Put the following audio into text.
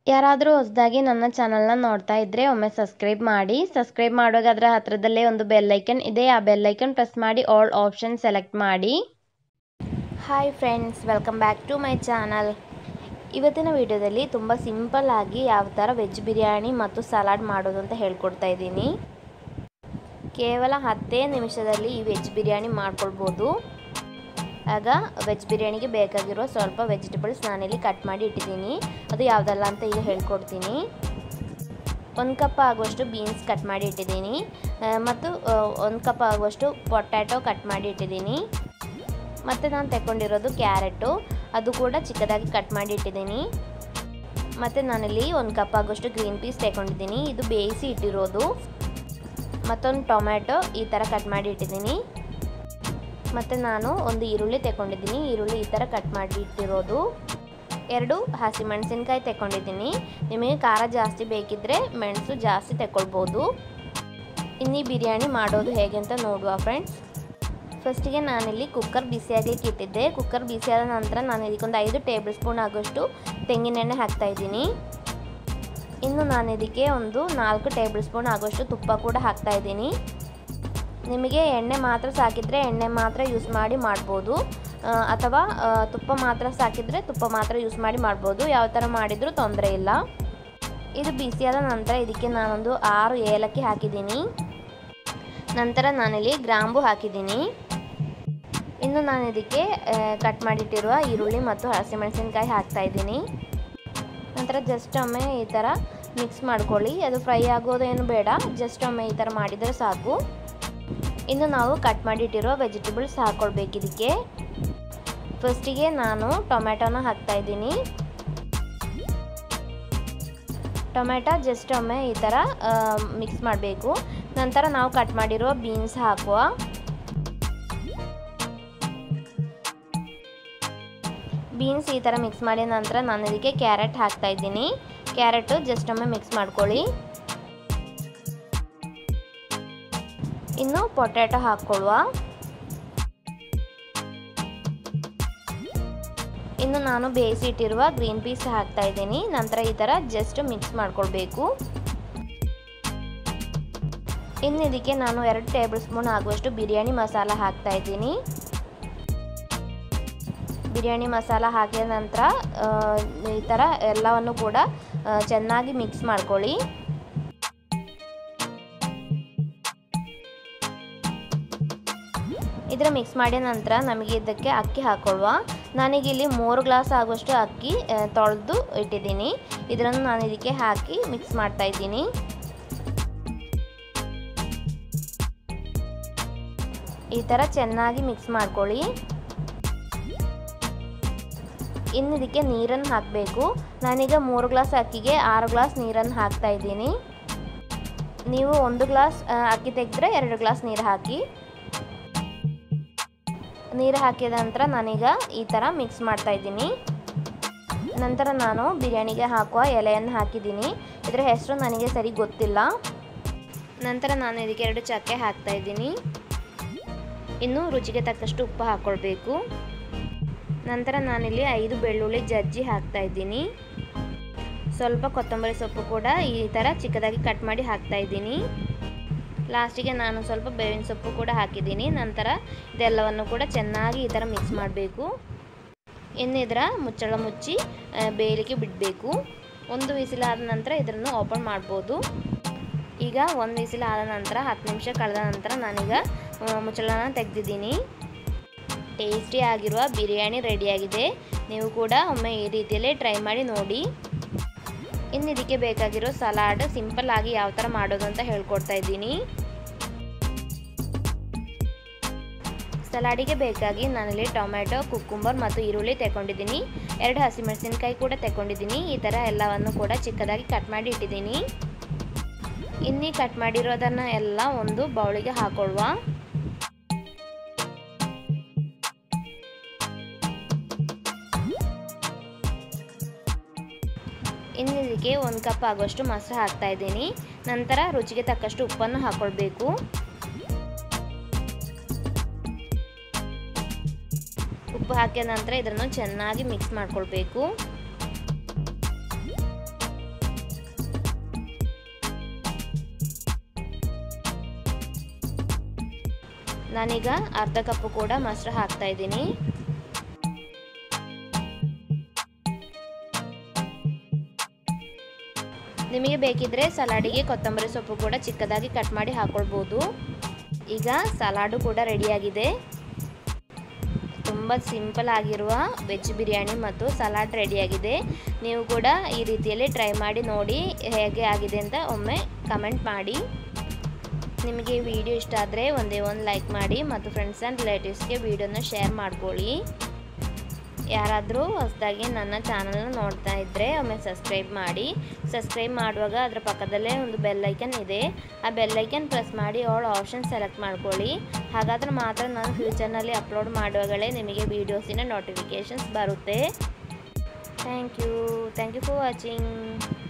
ಯಾರಾದರೂ ಹೊಸದಾಗಿ ನನ್ನ ಚಾನಲ್ನ ನೋಡ್ತಾ ಇದ್ದರೆ ಒಮ್ಮೆ ಸಬ್ಸ್ಕ್ರೈಬ್ ಮಾಡಿ ಸಬ್ಸ್ಕ್ರೈಬ್ ಮಾಡುವಾಗ ಅದರ ಹತ್ರದಲ್ಲೇ ಒಂದು ಬೆಲ್ಲೈಕನ್ ಇದೆ ಆ ಬೆಲ್ಲೈಕನ್ ಪ್ರೆಸ್ ಮಾಡಿ ಆಲ್ ಆಪ್ಷನ್ ಸೆಲೆಕ್ಟ್ ಮಾಡಿ hi friends welcome back to my channel ಇವತ್ತಿನ ವಿಡಿಯೋದಲ್ಲಿ ತುಂಬ ಸಿಂಪಲ್ ಆಗಿ ಯಾವ ಥರ ವೆಜ್ ಬಿರಿಯಾನಿ ಮತ್ತು ಸಲಾಡ್ ಮಾಡೋದು ಅಂತ ಹೇಳ್ಕೊಡ್ತಾ ಇದ್ದೀನಿ ಕೇವಲ ಹತ್ತೇ ನಿಮಿಷದಲ್ಲಿ ಈ ವೆಜ್ ಬಿರಿಯಾನಿ ಮಾಡ್ಕೊಳ್ಬೋದು ಆಗ ವೆಜ್ ಬಿರಿಯಾನಿಗೆ ಬೇಕಾಗಿರುವ ಸ್ವಲ್ಪ ವೆಜಿಟೇಬಲ್ಸ್ ನಾನಿಲ್ಲಿ ಕಟ್ ಮಾಡಿ ಇಟ್ಟಿದ್ದೀನಿ ಅದು ಯಾವುದಲ್ಲ ಅಂತ ಈಗ ಹೇಳ್ಕೊಡ್ತೀನಿ ಒಂದು ಕಪ್ ಆಗುವಷ್ಟು ಬೀನ್ಸ್ ಕಟ್ ಮಾಡಿ ಇಟ್ಟಿದ್ದೀನಿ ಮತ್ತು ಒಂದು ಕಪ್ ಆಗುವಷ್ಟು ಪೊಟ್ಯಾಟೊ ಕಟ್ ಮಾಡಿ ಇಟ್ಟಿದ್ದೀನಿ ಮತ್ತು ನಾನು ತಗೊಂಡಿರೋದು ಕ್ಯಾರೆಟು ಅದು ಕೂಡ ಚಿಕ್ಕದಾಗಿ ಕಟ್ ಮಾಡಿ ಇಟ್ಟಿದ್ದೀನಿ ಮತ್ತು ನಾನಿಲ್ಲಿ ಒಂದು ಕಪ್ ಆಗುವಷ್ಟು ಗ್ರೀನ್ ಪೀಸ್ ತಗೊಂಡಿದ್ದೀನಿ ಇದು ಬೇಯಿಸಿ ಇಟ್ಟಿರೋದು ಮತ್ತೊಂದು ಟೊಮ್ಯಾಟೊ ಈ ಥರ ಕಟ್ ಮಾಡಿ ಇಟ್ಟಿದ್ದೀನಿ ಮತ್ತು ನಾನು ಒಂದು ಈರುಳ್ಳಿ ತಗೊಂಡಿದ್ದೀನಿ ಈರುಳ್ಳಿ ಈ ಥರ ಕಟ್ ಮಾಡಿ ಇಟ್ಟಿರೋದು ಎರಡು ಹಸಿಮೆಣಸಿನ್ಕಾಯಿ ತಗೊಂಡಿದ್ದೀನಿ ನಿಮಗೆ ಖಾರ ಜಾಸ್ತಿ ಬೇಕಿದ್ದರೆ ಮೆಣಸು ಜಾಸ್ತಿ ತಗೊಳ್ಬೋದು ಇನ್ನೀ ಬಿರಿಯಾನಿ ಮಾಡೋದು ಹೇಗೆ ಅಂತ ನೋಡುವ ಫ್ರೆಂಡ್ಸ್ ಫಸ್ಟಿಗೆ ನಾನಿಲ್ಲಿ ಕುಕ್ಕರ್ ಬಿಸಿಯಾಗಲಿಕ್ಕೆ ಇಟ್ಟಿದ್ದೆ ಕುಕ್ಕರ್ ಬಿಸಿಯಾದ ನಂತರ ನಾನು ಇದಕ್ಕೊಂದು ಐದು ಟೇಬಲ್ ಸ್ಪೂನ್ ಆಗೋಷ್ಟು ತೆಂಗಿನೆಣ್ಣೆ ಹಾಕ್ತಾಯಿದ್ದೀನಿ ಇನ್ನು ನಾನು ಇದಕ್ಕೆ ಒಂದು ನಾಲ್ಕು ಟೇಬಲ್ ಸ್ಪೂನ್ ಆಗೋಷ್ಟು ತುಪ್ಪ ಕೂಡ ಹಾಕ್ತಾಯಿದ್ದೀನಿ ನಿಮಗೆ ಎಣ್ಣೆ ಮಾತ್ರ ಸಾಕಿದರೆ ಎಣ್ಣೆ ಮಾತ್ರ ಯೂಸ್ ಮಾಡಿ ಮಾಡ್ಬೋದು ಅಥವಾ ತುಪ್ಪ ಮಾತ್ರ ಸಾಕಿದರೆ ತುಪ್ಪ ಮಾತ್ರ ಯೂಸ್ ಮಾಡಿ ಮಾಡ್ಬೋದು ಯಾವ ಥರ ಮಾಡಿದರೂ ತೊಂದರೆ ಇಲ್ಲ ಇದು ಬಿಸಿಯಾದ ನಂತರ ಇದಕ್ಕೆ ನಾನೊಂದು ಆರು ಏಲಕ್ಕಿ ಹಾಕಿದ್ದೀನಿ ನಂತರ ನಾನಿಲ್ಲಿ ಗ್ರಾಂಬು ಹಾಕಿದ್ದೀನಿ ಇನ್ನು ನಾನು ಇದಕ್ಕೆ ಕಟ್ ಮಾಡಿಟ್ಟಿರುವ ಈರುಳ್ಳಿ ಮತ್ತು ಹಸಿಮೆಣಸಿನ್ಕಾಯಿ ಹಾಕ್ತಾಯಿದ್ದೀನಿ ನಂತರ ಜಸ್ಟ್ ಒಮ್ಮೆ ಈ ಥರ ಮಿಕ್ಸ್ ಮಾಡ್ಕೊಳ್ಳಿ ಅದು ಫ್ರೈ ಆಗೋದೇನು ಬೇಡ ಜಸ್ಟ್ ಒಮ್ಮೆ ಈ ಥರ ಮಾಡಿದರೆ ಸಾಕು ಇನ್ನು ನಾವು ಕಟ್ ಮಾಡಿಟ್ಟಿರೋ ವೆಜಿಟೇಬಲ್ಸ್ ಹಾಕ್ಕೊಳ್ಬೇಕು ಇದಕ್ಕೆ ಫಸ್ಟಿಗೆ ನಾನು ಟೊಮ್ಯಾಟೊನ ಹಾಕ್ತಾಯಿದ್ದೀನಿ ಟೊಮೆಟೊ ಜಸ್ಟ್ ಒಮ್ಮೆ ಈ ಥರ ಮಿಕ್ಸ್ ಮಾಡಬೇಕು ನಂತರ ನಾವು ಕಟ್ ಮಾಡಿರೋ ಬೀನ್ಸ್ ಹಾಕುವ ಬೀನ್ಸ್ ಈ ಥರ ಮಿಕ್ಸ್ ಮಾಡಿದ ನಂತರ ನಾನು ಇದಕ್ಕೆ ಕ್ಯಾರೆಟ್ ಹಾಕ್ತಾ ಇದ್ದೀನಿ ಕ್ಯಾರೆಟು ಜಸ್ಟ್ ಒಮ್ಮೆ ಮಿಕ್ಸ್ ಮಾಡ್ಕೊಳ್ಳಿ ಇನ್ನು ಪೊಟ್ಯಾಟೊ ಹಾಕ್ಕೊಳ್ಳುವ ಇನ್ನು ನಾನು ಬೇಯಿಸಿ ಇಟ್ಟಿರುವ ಗ್ರೀನ್ ಪೀಸ್ ಹಾಕ್ತಾ ಇದ್ದೀನಿ ನಂತರ ಈ ಥರ ಜಸ್ಟ್ ಮಿಕ್ಸ್ ಮಾಡ್ಕೊಳ್ಬೇಕು ಇನ್ನು ಇದಕ್ಕೆ ನಾನು ಎರಡು ಟೇಬಲ್ ಸ್ಪೂನ್ ಆಗುವಷ್ಟು ಬಿರಿಯಾನಿ ಮಸಾಲ ಹಾಕ್ತಾ ಇದ್ದೀನಿ ಬಿರಿಯಾನಿ ಮಸಾಲ ಹಾಕಿದ ನಂತರ ಈ ಥರ ಎಲ್ಲವನ್ನು ಕೂಡ ಚೆನ್ನಾಗಿ ಮಿಕ್ಸ್ ಮಾಡ್ಕೊಳ್ಳಿ ಇದರ ಮಿಕ್ಸ್ ಮಾಡಿದ ನಂತರ ನಮಗೆ ಇದಕ್ಕೆ ಅಕ್ಕಿ ಹಾಕೊಳ್ಳುವ ನಾನೀಗ ಇಲ್ಲಿ ಮೂರು ಗ್ಲಾಸ್ ಆಗುವಷ್ಟು ಅಕ್ಕಿ ತೊಳೆದು ಇಟ್ಟಿದ್ದೀನಿ ಇದನ್ನು ನಾನು ಇದಕ್ಕೆ ಹಾಕಿ ಮಿಕ್ಸ್ ಮಾಡ್ತಾ ಇದ್ದೀನಿ ಈ ಥರ ಚೆನ್ನಾಗಿ ಮಿಕ್ಸ್ ಮಾಡ್ಕೊಳ್ಳಿ ಇನ್ನು ಇದಕ್ಕೆ ನೀರನ್ನು ಹಾಕಬೇಕು ನಾನೀಗ ಮೂರು ಗ್ಲಾಸ್ ಅಕ್ಕಿಗೆ ಆರು ಗ್ಲಾಸ್ ನೀರನ್ನು ಹಾಕ್ತಾ ಇದ್ದೀನಿ ನೀವು ಒಂದು ಗ್ಲಾಸ್ ಅಕ್ಕಿ ತೆಗೆದ್ರೆ ಎರಡು ಗ್ಲಾಸ್ ನೀರು ಹಾಕಿ ನೀರು ಹಾಕಿದ ನಂತರ ನಾನೀಗ ಈ ಥರ ಮಿಕ್ಸ್ ಮಾಡ್ತಾ ಇದ್ದೀನಿ ನಂತರ ನಾನು ಬಿರಿಯಾನಿಗೆ ಹಾಕುವ ಎಲೆಯನ್ನು ಹಾಕಿದ್ದೀನಿ ಇದರ ಹೆಸರು ನನಗೆ ಸರಿ ಗೊತ್ತಿಲ್ಲ ನಂತರ ನಾನು ಇದಕ್ಕೆ ಎರಡು ಚಕ್ಕೆ ಹಾಕ್ತಾ ಇದ್ದೀನಿ ಇನ್ನು ರುಚಿಗೆ ತಕ್ಕಷ್ಟು ಉಪ್ಪು ಹಾಕ್ಕೊಳ್ಬೇಕು ನಂತರ ನಾನಿಲ್ಲಿ ಐದು ಬೆಳ್ಳುಳ್ಳಿ ಜಜ್ಜಿ ಹಾಕ್ತಾ ಇದ್ದೀನಿ ಸ್ವಲ್ಪ ಕೊತ್ತಂಬರಿ ಸೊಪ್ಪು ಕೂಡ ಈ ಥರ ಚಿಕ್ಕದಾಗಿ ಕಟ್ ಮಾಡಿ ಹಾಕ್ತಾ ಇದ್ದೀನಿ ಲಾಸ್ಟಿಗೆ ನಾನು ಸ್ವಲ್ಪ ಬೇವಿನ ಸೊಪ್ಪು ಕೂಡ ಹಾಕಿದ್ದೀನಿ ನಂತರ ಇದೆಲ್ಲವನ್ನು ಕೂಡ ಚೆನ್ನಾಗಿ ಈ ಥರ ಮಿಕ್ಸ್ ಮಾಡಬೇಕು ಇನ್ನು ಇದರ ಮುಚ್ಚಳ ಮುಚ್ಚಿ ಬೇಯಲಿಕ್ಕೆ ಬಿಡಬೇಕು ಒಂದು ವಿಸಿಲಾದ ನಂತರ ಇದನ್ನು ಓಪನ್ ಮಾಡ್ಬೋದು ಈಗ ಒಂದು ವಿಸಿಲ್ ಆದ ನಂತರ ಹತ್ತು ನಿಮಿಷ ಕಳೆದ ನಂತರ ನಾನೀಗ ಮುಚ್ಚಳನ ತೆಗೆದಿದ್ದೀನಿ ಟೇಸ್ಟಿ ಆಗಿರುವ ಬಿರಿಯಾನಿ ರೆಡಿಯಾಗಿದೆ ನೀವು ಕೂಡ ಒಮ್ಮೆ ಈ ರೀತಿಯಲ್ಲೇ ಟ್ರೈ ಮಾಡಿ ನೋಡಿ ಇನ್ನು ಇದಕ್ಕೆ ಬೇಕಾಗಿರೋ ಸಲಾಡ್ ಸಿಂಪಲ್ ಆಗಿ ಯಾವ ಥರ ಮಾಡೋದು ಅಂತ ಹೇಳ್ಕೊಡ್ತಾ ಇದ್ದೀನಿ ಸಲಾಡಿಗೆ ಬೇಕಾಗಿ ನಾನಲ್ಲಿ ಟೊಮ್ಯಾಟೊ ಕುಕ್ಕುಂಬರ್ ಮತ್ತು ಈರುಳ್ಳಿ ತಗೊಂಡಿದ್ದೀನಿ ಎರಡು ಹಸಿಮೆಣಸಿನ್ಕಾಯಿ ಕೂಡ ತಗೊಂಡಿದ್ದೀನಿ ಈ ಥರ ಎಲ್ಲವನ್ನು ಕೂಡ ಚಿಕ್ಕದಾಗಿ ಕಟ್ ಮಾಡಿ ಇಟ್ಟಿದ್ದೀನಿ ಇನ್ನಿ ಕಟ್ ಮಾಡಿರೋದನ್ನು ಎಲ್ಲ ಒಂದು ಬೌಲಿಗೆ ಹಾಕೊಳ್ಳುವ ಇನ್ನು ಇದಕ್ಕೆ ಒಂದು ಕಪ್ ಆಗುವಷ್ಟು ಮೊಸರು ಹಾಕ್ತಾ ಇದ್ದೀನಿ ನಂತರ ರುಚಿಗೆ ತಕ್ಕಷ್ಟು ಉಪ್ಪನ್ನು ಹಾಕ್ಕೊಳ್ಬೇಕು ಉಪ್ಪು ಹಾಕಿದ ನಂತರ ಇದನ್ನು ಚೆನ್ನಾಗಿ ಮಿಕ್ಸ್ ಮಾಡ್ಕೊಳ್ಬೇಕು ನಾನೀಗ ಅರ್ಧ ಕಪ್ಪು ಕೂಡ ಮೊಸರು ಹಾಕ್ತಾ ಇದ್ದೀನಿ ನಿಮಗೆ ಬೇಕಿದ್ರೆ ಸಲಾಡಿಗೆ ಕೊತ್ತಂಬರಿ ಸೊಪ್ಪು ಕೂಡ ಚಿಕ್ಕದಾಗಿ ಕಟ್ ಮಾಡಿ ಹಾಕೊಳ್ಬೋದು ಈಗ ಸಲಾಡು ಕೂಡ ರೆಡಿಯಾಗಿದೆ ತುಂಬ ಸಿಂಪಲ್ ಆಗಿರುವ ವೆಜ್ ಬಿರಿಯಾನಿ ಮತ್ತು ಸಲಾಡ್ ರೆಡಿಯಾಗಿದೆ ನೀವು ಕೂಡ ಈ ರೀತಿಯಲ್ಲಿ ಟ್ರೈ ಮಾಡಿ ನೋಡಿ ಹೇಗೆ ಆಗಿದೆ ಅಂತ ಒಮ್ಮೆ ಕಮೆಂಟ್ ಮಾಡಿ ನಿಮಗೆ ಈ ವಿಡಿಯೋ ಇಷ್ಟ ಆದರೆ ಒಂದೇ ಒಂದು ಲೈಕ್ ಮಾಡಿ ಮತ್ತು ಫ್ರೆಂಡ್ಸ್ ಆ್ಯಂಡ್ ರಿಲೇಟಿವ್ಸ್ಗೆ ವಿಡಿಯೋನ ಶೇರ್ ಮಾಡ್ಕೊಳ್ಳಿ ಯಾರಾದರೂ ಹೊಸದಾಗಿ ನನ್ನ ಚಾನಲ್ನ ನೋಡ್ತಾ ಇದ್ದರೆ ಒಮ್ಮೆ ಸಬ್ಸ್ಕ್ರೈಬ್ ಮಾಡಿ ಸಬ್ಸ್ಕ್ರೈಬ್ ಮಾಡುವಾಗ ಅದರ ಪಕ್ಕದಲ್ಲೇ ಒಂದು ಬೆಲ್ಲೈಕನ್ ಇದೆ ಆ ಬೆಲ್ಲೈಕನ್ ಪ್ರೆಸ್ ಮಾಡಿ ಆಲ್ ಆಪ್ಷನ್ ಸೆಲೆಕ್ಟ್ ಮಾಡ್ಕೊಳ್ಳಿ ಹಾಗಾದ್ರೆ ಮಾತ್ರ ನಾನು ಫ್ಯೂಚರ್ನಲ್ಲಿ ಅಪ್ಲೋಡ್ ಮಾಡುವಾಗಲೇ ನಿಮಗೆ ವೀಡಿಯೋಸಿನ ನೋಟಿಫಿಕೇಷನ್ಸ್ ಬರುತ್ತೆ thank you thank you for watching